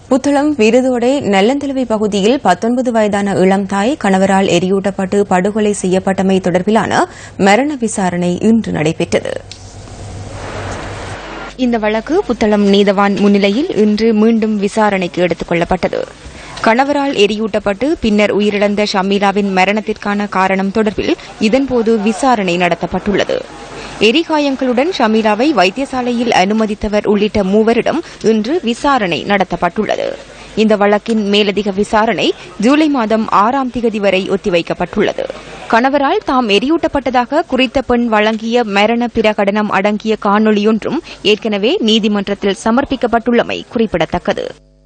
புத்தளம் விருதோடை நெல்லந்தலுவை பகுதியில் பத்தொன்பது வயதான இளம் தாய் கணவரால் எரியூட்டப்பட்டு படுகொலை செய்யப்பட்டமை தொடர்பிலான மரண விசாரணை இன்று நடைபெற்றது இந்த வழக்கு புத்தளம் நீதவான் முன்னிலையில் இன்று மீண்டும் விசாரணைக்கு எடுத்துக் கொள்ளப்பட்டது கணவரால் எரியூட்டப்பட்டு பின்னர் உயிரிழந்த ஷமீலாவின் மரணத்திற்கான காரணம் தொடர்பில் இதன்போது விசாரணை நடத்தப்பட்டுள்ளது எரிகாயங்களுடன் ஷமீலாவை வைத்தியசாலையில் அனுமதித்தவர் உள்ளிட்ட மூவரிடம் இன்று விசாரணை நடத்தப்பட்டுள்ளது இந்த வழக்கின் மேலதிக விசாரணை ஜூலை மாதம் ஆறாம் திகதி வரை ஒத்திவைக்கப்பட்டுள்ளது கணவரால் தாம் எரியூட்டப்பட்டதாக குறித்த பெண் வழங்கிய மரண பிரகடனம் அடங்கிய காணொலியொன்றும் ஏற்கனவே நீதிமன்றத்தில் சமர்ப்பிக்கப்பட்டுள்ளமை குறிப்பிடத்தக்கது